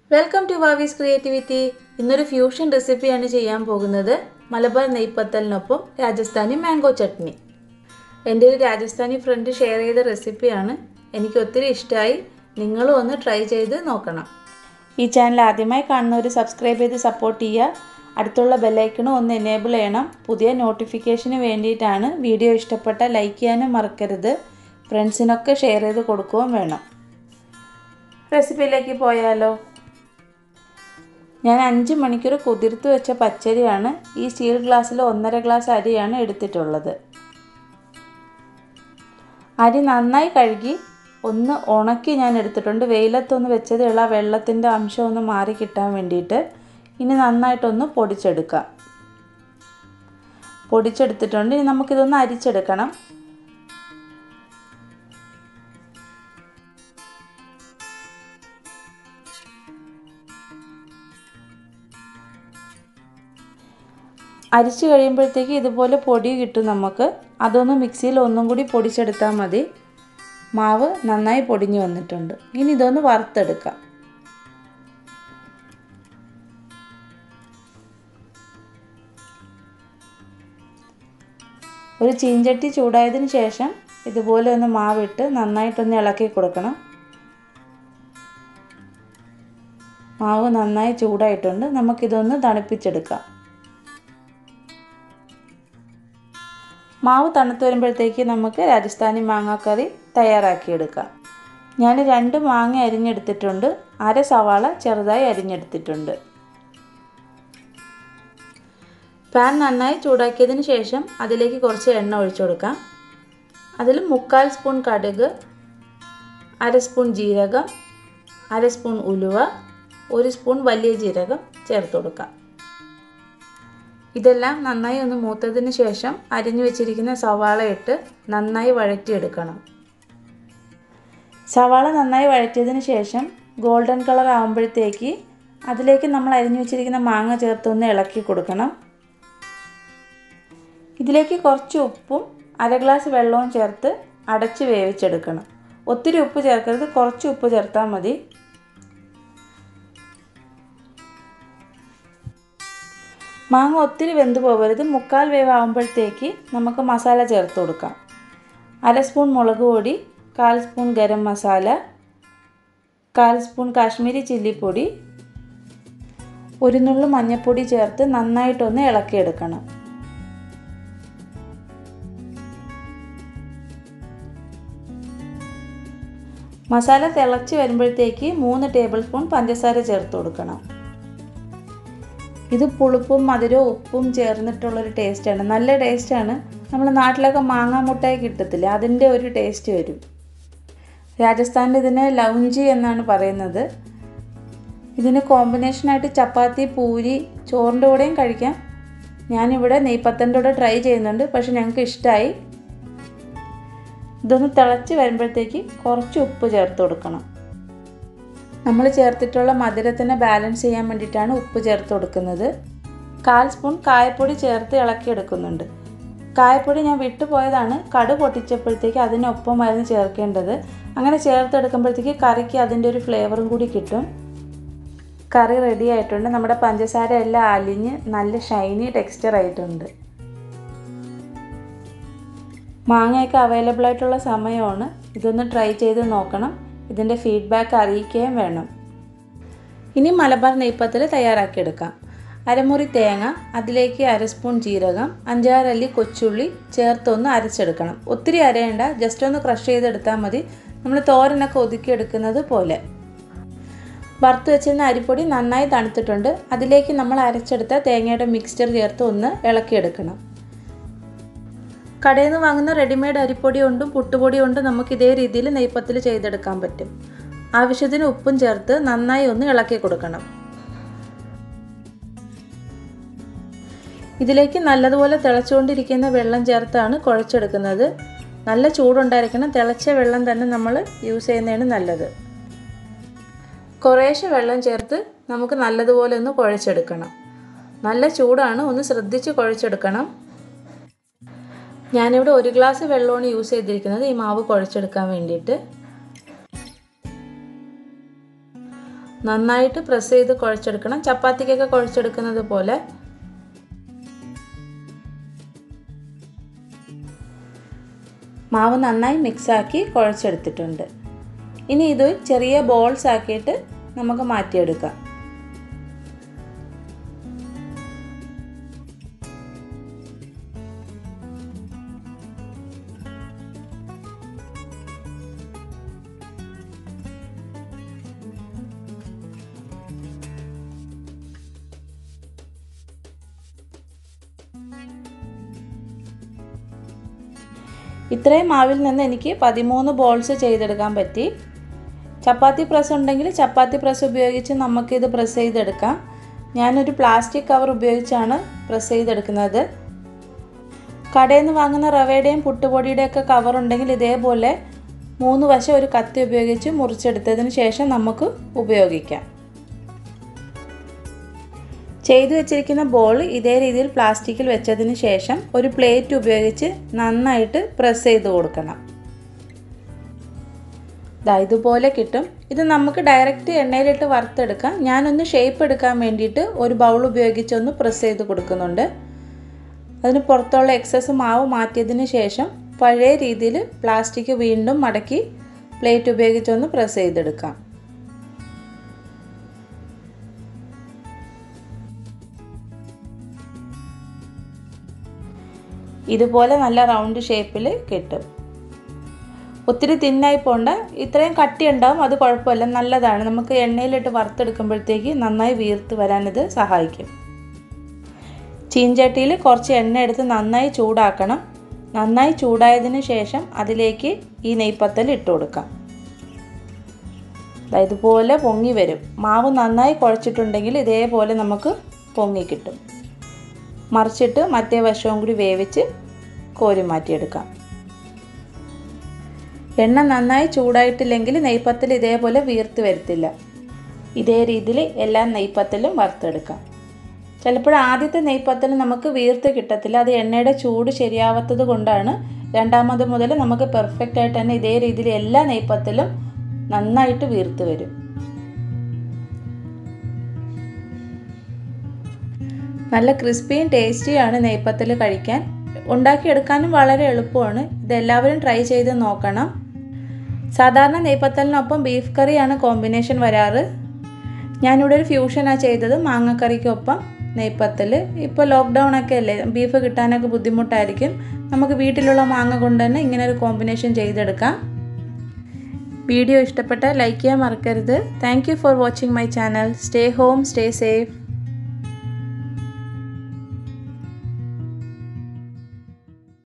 welcome to വാവീസ് creativity ഇന്നൊരു fusion റെസിപ്പിയാണ് ചെയ്യാൻ പോകുന്നത് മലബാർ നെയ്പ്പത്തലിനൊപ്പം രാജസ്ഥാനി മാംഗോ ചട്നി എൻ്റെ ഒരു രാജസ്ഥാനി ഫ്രണ്ട് ഷെയർ ചെയ്ത റെസിപ്പിയാണ് എനിക്ക് ഒത്തിരി ഇഷ്ടമായി നിങ്ങളും ഒന്ന് ട്രൈ ചെയ്ത് നോക്കണം ഈ ചാനൽ ആദ്യമായി കാണുന്നവർ സബ്സ്ക്രൈബ് ചെയ്ത് സപ്പോർട്ട് ചെയ്യുക അടുത്തുള്ള ബെല്ലൈക്കണും ഒന്ന് എനേബിൾ ചെയ്യണം പുതിയ നോട്ടിഫിക്കേഷന് വേണ്ടിയിട്ടാണ് വീഡിയോ ഇഷ്ടപ്പെട്ട ലൈക്ക് ചെയ്യാനും മറക്കരുത് ഫ്രണ്ട്സിനൊക്കെ ഷെയർ ചെയ്ത് കൊടുക്കുകയും വേണം റെസിപ്പിയിലേക്ക് പോയാലോ ഞാൻ അഞ്ച് മണിക്കൂർ കുതിർത്ത് വെച്ച പച്ചരിയാണ് ഈ സ്റ്റീൽ ഗ്ലാസ്സിൽ ഒന്നര ഗ്ലാസ് അരിയാണ് എടുത്തിട്ടുള്ളത് അരി നന്നായി കഴുകി ഒന്ന് ഉണക്കി ഞാൻ എടുത്തിട്ടുണ്ട് വെയിലത്തൊന്ന് വെച്ചതുള്ള വെള്ളത്തിൻ്റെ അംശം ഒന്ന് മാറി കിട്ടാൻ വേണ്ടിയിട്ട് ഇനി നന്നായിട്ടൊന്ന് പൊടിച്ചെടുക്കാം പൊടിച്ചെടുത്തിട്ടുണ്ട് ഇനി നമുക്കിതൊന്ന് അരിച്ചെടുക്കണം അരിച്ച് കഴിയുമ്പോഴത്തേക്ക് ഇതുപോലെ പൊടി കിട്ടും നമുക്ക് അതൊന്ന് മിക്സിയിൽ ഒന്നും കൂടി പൊടിച്ചെടുത്താൽ മതി മാവ് നന്നായി പൊടിഞ്ഞു വന്നിട്ടുണ്ട് ഇനി ഇതൊന്ന് വറുത്തെടുക്കാം ഒരു ചീഞ്ചട്ടി ചൂടായതിന് ശേഷം ഇതുപോലെ ഒന്ന് മാവിട്ട് നന്നായിട്ടൊന്ന് ഇളക്കി കൊടുക്കണം മാവ് നന്നായി ചൂടായിട്ടുണ്ട് നമുക്കിതൊന്ന് തണുപ്പിച്ചെടുക്കാം മാവ് തണുത്ത് വരുമ്പോഴത്തേക്ക് നമുക്ക് രാജസ്ഥാനി മാങ്ങാക്കറി തയ്യാറാക്കിയെടുക്കാം ഞാൻ രണ്ട് മാങ്ങ അരിഞ്ഞെടുത്തിട്ടുണ്ട് അര സവാള ചെറുതായി അരിഞ്ഞെടുത്തിട്ടുണ്ട് പാൻ നന്നായി ചൂടാക്കിയതിന് ശേഷം അതിലേക്ക് കുറച്ച് എണ്ണ ഒഴിച്ചു കൊടുക്കാം അതിൽ മുക്കാൽ സ്പൂൺ കടുക് അര സ്പൂൺ ജീരകം അര സ്പൂൺ ഉലുവ ഒരു സ്പൂൺ വലിയ ജീരകം ചേർത്ത് കൊടുക്കാം ഇതെല്ലാം നന്നായി ഒന്ന് മൂത്തതിന് ശേഷം അരിഞ്ഞു വെച്ചിരിക്കുന്ന സവാള ഇട്ട് നന്നായി വഴറ്റിയെടുക്കണം സവാള നന്നായി വഴറ്റിയതിന് ശേഷം ഗോൾഡൻ കളർ ആകുമ്പോഴത്തേക്ക് അതിലേക്ക് നമ്മൾ അരിഞ്ഞു വെച്ചിരിക്കുന്ന മാങ്ങ ചേർത്തൊന്ന് ഇളക്കി കൊടുക്കണം ഇതിലേക്ക് കുറച്ച് ഉപ്പും അര ഗ്ലാസ് വെള്ളവും ചേർത്ത് അടച്ച് വേവിച്ചെടുക്കണം ഒത്തിരി ഉപ്പ് ചേർക്കരുത് കുറച്ച് ഉപ്പ് ചേർത്താൽ മതി മാങ്ങ ഒത്തിരി വെന്ത് പോകരുത് മുക്കാൽ വേവ് ആകുമ്പോഴത്തേക്ക് നമുക്ക് മസാല ചേർത്ത് കൊടുക്കാം അര സ്പൂൺ മുളക് പൊടി കാൽ സ്പൂൺ ഗരം മസാല കാൽ സ്പൂൺ കാശ്മീരി ചില്ലിപ്പൊടി ഒരു നുള്ളു മഞ്ഞൾപ്പൊടി ചേർത്ത് നന്നായിട്ടൊന്ന് ഇളക്കിയെടുക്കണം മസാല തിളച്ച് വരുമ്പോഴത്തേക്ക് മൂന്ന് ടേബിൾ സ്പൂൺ പഞ്ചസാര ചേർത്ത് കൊടുക്കണം ഇത് പുളിപ്പും മധുരവും ഉപ്പും ചേർന്നിട്ടുള്ളൊരു ടേസ്റ്റാണ് നല്ല ടേസ്റ്റാണ് നമ്മൾ നാട്ടിലൊക്കെ മാങ്ങാ മുട്ടായി കിട്ടത്തില്ല അതിൻ്റെ ഒരു ടേസ്റ്റ് വരും രാജസ്ഥാനിൽ ഇതിന് ലൗഞ്ചി എന്നാണ് പറയുന്നത് ഇതിന് കോമ്പിനേഷനായിട്ട് ചപ്പാത്തി പൂരി ചോറിൻ്റെ കൂടെയും കഴിക്കാം ഞാനിവിടെ നെയ്പ്പത്തൻ്റെ കൂടെ ട്രൈ ചെയ്യുന്നുണ്ട് പക്ഷെ ഞങ്ങൾക്ക് ഇഷ്ടമായി ഇതൊന്ന് തിളച്ച് വരുമ്പോഴത്തേക്ക് കുറച്ച് ഉപ്പ് ചേർത്ത് കൊടുക്കണം നമ്മൾ ചേർത്തിട്ടുള്ള മധുരത്തിനെ ബാലൻസ് ചെയ്യാൻ വേണ്ടിയിട്ടാണ് ഉപ്പ് ചേർത്ത് കൊടുക്കുന്നത് കാൽ സ്പൂൺ കായപ്പൊടി ചേർത്ത് ഇളക്കിയെടുക്കുന്നുണ്ട് കായപ്പൊടി ഞാൻ വിട്ടുപോയതാണ് കടു പൊട്ടിച്ചപ്പോഴത്തേക്ക് അതിനൊപ്പമായിരുന്നു ചേർക്കേണ്ടത് അങ്ങനെ ചേർത്തെടുക്കുമ്പോഴത്തേക്ക് കറിക്ക് അതിൻ്റെ ഒരു ഫ്ലേവറും കൂടി കിട്ടും കറി റെഡി ആയിട്ടുണ്ട് നമ്മുടെ പഞ്ചസാര എല്ലാം അലിഞ്ഞ് നല്ല ഷൈനി ടെക്സ്ചർ ആയിട്ടുണ്ട് മാങ്ങയൊക്കെ അവൈലബിൾ ആയിട്ടുള്ള സമയമാണ് ഇതൊന്ന് ട്രൈ ചെയ്ത് നോക്കണം ഇതിൻ്റെ ഫീഡ്ബാക്ക് അറിയിക്കുകയും വേണം ഇനി മലബാർ നെയ്പ്പത്തിൽ തയ്യാറാക്കിയെടുക്കാം അരമുറി തേങ്ങ അതിലേക്ക് അര സ്പൂൺ ജീരകം അഞ്ചാറല്ലി കൊച്ചുള്ളി ചേർത്തൊന്ന് അരച്ചെടുക്കണം ഒത്തിരി അരയണ്ട ജസ്റ്റ് ഒന്ന് ക്രഷ് ചെയ്തെടുത്താൽ മതി നമ്മൾ തോരനൊക്കെ ഒതുക്കിയെടുക്കുന്നത് പോലെ വറുത്ത് വെച്ചിരുന്ന അരിപ്പൊടി നന്നായി തണുത്തിട്ടുണ്ട് അതിലേക്ക് നമ്മൾ അരച്ചെടുത്ത തേങ്ങയുടെ മിക്സ്ചർ ചേർത്ത് ഒന്ന് ഇളക്കിയെടുക്കണം കടയിൽ നിന്ന് വാങ്ങുന്ന റെഡിമെയ്ഡ് അരിപ്പൊടി കൊണ്ടും പുട്ടുപൊടി കൊണ്ടും നമുക്ക് ഇതേ രീതിയിൽ നെയ്പ്പത്തിൽ ചെയ്തെടുക്കാൻ പറ്റും ആവശ്യത്തിന് ഉപ്പും ചേർത്ത് നന്നായി ഒന്ന് ഇളക്കി കൊടുക്കണം ഇതിലേക്ക് നല്ലതുപോലെ തിളച്ചുകൊണ്ടിരിക്കുന്ന വെള്ളം ചേർത്താണ് കുഴച്ചെടുക്കുന്നത് നല്ല ചൂടുണ്ടായിരിക്കണം തിളച്ച വെള്ളം തന്നെ നമ്മൾ യൂസ് ചെയ്യുന്നതാണ് നല്ലത് കുറേശ്ശെ വെള്ളം ചേർത്ത് നമുക്ക് നല്ലതുപോലെ ഒന്ന് കുഴച്ചെടുക്കണം നല്ല ചൂടാണ് ഒന്ന് ശ്രദ്ധിച്ച് കുഴച്ചെടുക്കണം ഞാനിവിടെ ഒരു ഗ്ലാസ് വെള്ളമാണ് യൂസ് ചെയ്തിരിക്കുന്നത് ഈ മാവ് കുഴച്ചെടുക്കാൻ വേണ്ടിയിട്ട് നന്നായിട്ട് പ്രസ് ചെയ്ത് കുഴച്ചെടുക്കണം ചപ്പാത്തിക്കൊക്കെ കുഴച്ചെടുക്കുന്നത് പോലെ മാവ് നന്നായി മിക്സാക്കി കുഴച്ചെടുത്തിട്ടുണ്ട് ഇനി ഇത് ചെറിയ ബോൾസ് ആക്കിയിട്ട് നമുക്ക് മാറ്റിയെടുക്കാം ഇത്രയും മാവിൽ നിന്ന് എനിക്ക് പതിമൂന്ന് ബോൾസ് ചെയ്തെടുക്കാൻ പറ്റി ചപ്പാത്തി പ്രസ് ഉണ്ടെങ്കിൽ ചപ്പാത്തി പ്രസ് ഉപയോഗിച്ച് നമുക്കിത് പ്രസ് ചെയ്തെടുക്കാം ഞാനൊരു പ്ലാസ്റ്റിക് കവർ ഉപയോഗിച്ചാണ് പ്രസ് ചെയ്തെടുക്കുന്നത് കടയിൽ നിന്ന് വാങ്ങുന്ന റവയുടെയും പുട്ടുപൊടിയുടെയൊക്കെ കവർ ഉണ്ടെങ്കിൽ ഇതേപോലെ മൂന്ന് വശം ഒരു കത്തി ഉപയോഗിച്ച് മുറിച്ചെടുത്തതിന് ശേഷം നമുക്ക് ഉപയോഗിക്കാം ചെയ്തു വെച്ചിരിക്കുന്ന ബോൾ ഇതേ രീതിയിൽ പ്ലാസ്റ്റിക്കിൽ വെച്ചതിന് ശേഷം ഒരു പ്ലേറ്റ് ഉപയോഗിച്ച് നന്നായിട്ട് പ്രസ് ചെയ്ത് കൊടുക്കണം ദാ ഇതുപോലെ കിട്ടും ഇത് നമുക്ക് ഡയറക്റ്റ് എണ്ണയിലിട്ട് വറുത്തെടുക്കാം ഞാനൊന്ന് ഷേപ്പ് എടുക്കാൻ വേണ്ടിയിട്ട് ഒരു ബൗൾ ഉപയോഗിച്ച് ഒന്ന് പ്രസ് ചെയ്ത് കൊടുക്കുന്നുണ്ട് അതിന് പുറത്തുള്ള എക്സസ് മാവ് മാറ്റിയതിന് ശേഷം പഴയ രീതിയിൽ പ്ലാസ്റ്റിക് വീണ്ടും മടക്കി പ്ലേറ്റ് ഉപയോഗിച്ചൊന്ന് പ്രസ് ചെയ്തെടുക്കാം ഇതുപോലെ നല്ല റൗണ്ട് ഷേപ്പിൽ കിട്ടും ഒത്തിരി തിന്നായി പോണ്ട ഇത്രയും കട്ടി ഉണ്ടാവും അത് കുഴപ്പമില്ല നല്ലതാണ് നമുക്ക് എണ്ണയിലിട്ട് വറുത്തെടുക്കുമ്പോഴത്തേക്ക് നന്നായി വീർത്ത് വരാനിത് സഹായിക്കും ചീഞ്ചട്ടിയിൽ കുറച്ച് എണ്ണ എടുത്ത് നന്നായി ചൂടാക്കണം നന്നായി ചൂടായതിന് ശേഷം അതിലേക്ക് ഈ നെയ്പ്പത്തൽ ഇട്ട് കൊടുക്കാം ഇതുപോലെ പൊങ്ങി വരും മാവ് നന്നായി കുഴച്ചിട്ടുണ്ടെങ്കിൽ ഇതേപോലെ നമുക്ക് പൊങ്ങി കിട്ടും മറിച്ചിട്ട് മറ്റേ വശവും കൂടി വേവിച്ച് കോരി മാറ്റിയെടുക്കാം എണ്ണ നന്നായി ചൂടായിട്ടില്ലെങ്കിൽ നെയ്പ്പത്തിൽ ഇതേപോലെ വീർത്ത് വരത്തില്ല ഇതേ രീതിയിൽ എല്ലാ നെയ്പ്പത്തലും വറുത്തെടുക്കാം ചിലപ്പോൾ ആദ്യത്തെ നെയ്പ്പത്തൽ നമുക്ക് വീർത്ത് കിട്ടത്തില്ല അത് എണ്ണയുടെ ചൂട് ശരിയാവാത്തത് കൊണ്ടാണ് രണ്ടാമത് മുതൽ നമുക്ക് പെർഫെക്റ്റ് ആയിട്ട് തന്നെ ഇതേ രീതിയിൽ എല്ലാ നെയ്പ്പത്തലും നന്നായിട്ട് വീർത്ത് വരും നല്ല ക്രിസ്പിയും ടേസ്റ്റിയാണ് നെയ്പ്പത്തൽ കഴിക്കാൻ ഉണ്ടാക്കിയെടുക്കാനും വളരെ എളുപ്പമാണ് ഇതെല്ലാവരും ട്രൈ ചെയ്ത് നോക്കണം സാധാരണ നെയ്പ്പത്തലിനൊപ്പം ബീഫ് കറിയാണ് കോമ്പിനേഷൻ വരാറ് ഞാനിവിടെ ഒരു ഫ്യൂഷനാണ് ചെയ്തത് മാങ്ങക്കറിക്കൊപ്പം നെയ്പ്പത്തൽ ഇപ്പോൾ ലോക്ക്ഡൗൺ ഒക്കെ അല്ലേ ബീഫ് കിട്ടാനൊക്കെ ബുദ്ധിമുട്ടായിരിക്കും നമുക്ക് വീട്ടിലുള്ള മാങ്ങ കൊണ്ട് തന്നെ ഇങ്ങനെ ഒരു കോമ്പിനേഷൻ ചെയ്തെടുക്കാം വീഡിയോ ഇഷ്ടപ്പെട്ടാൽ ലൈക്ക് ചെയ്യാൻ മറക്കരുത് thank you for watching my channel stay home stay safe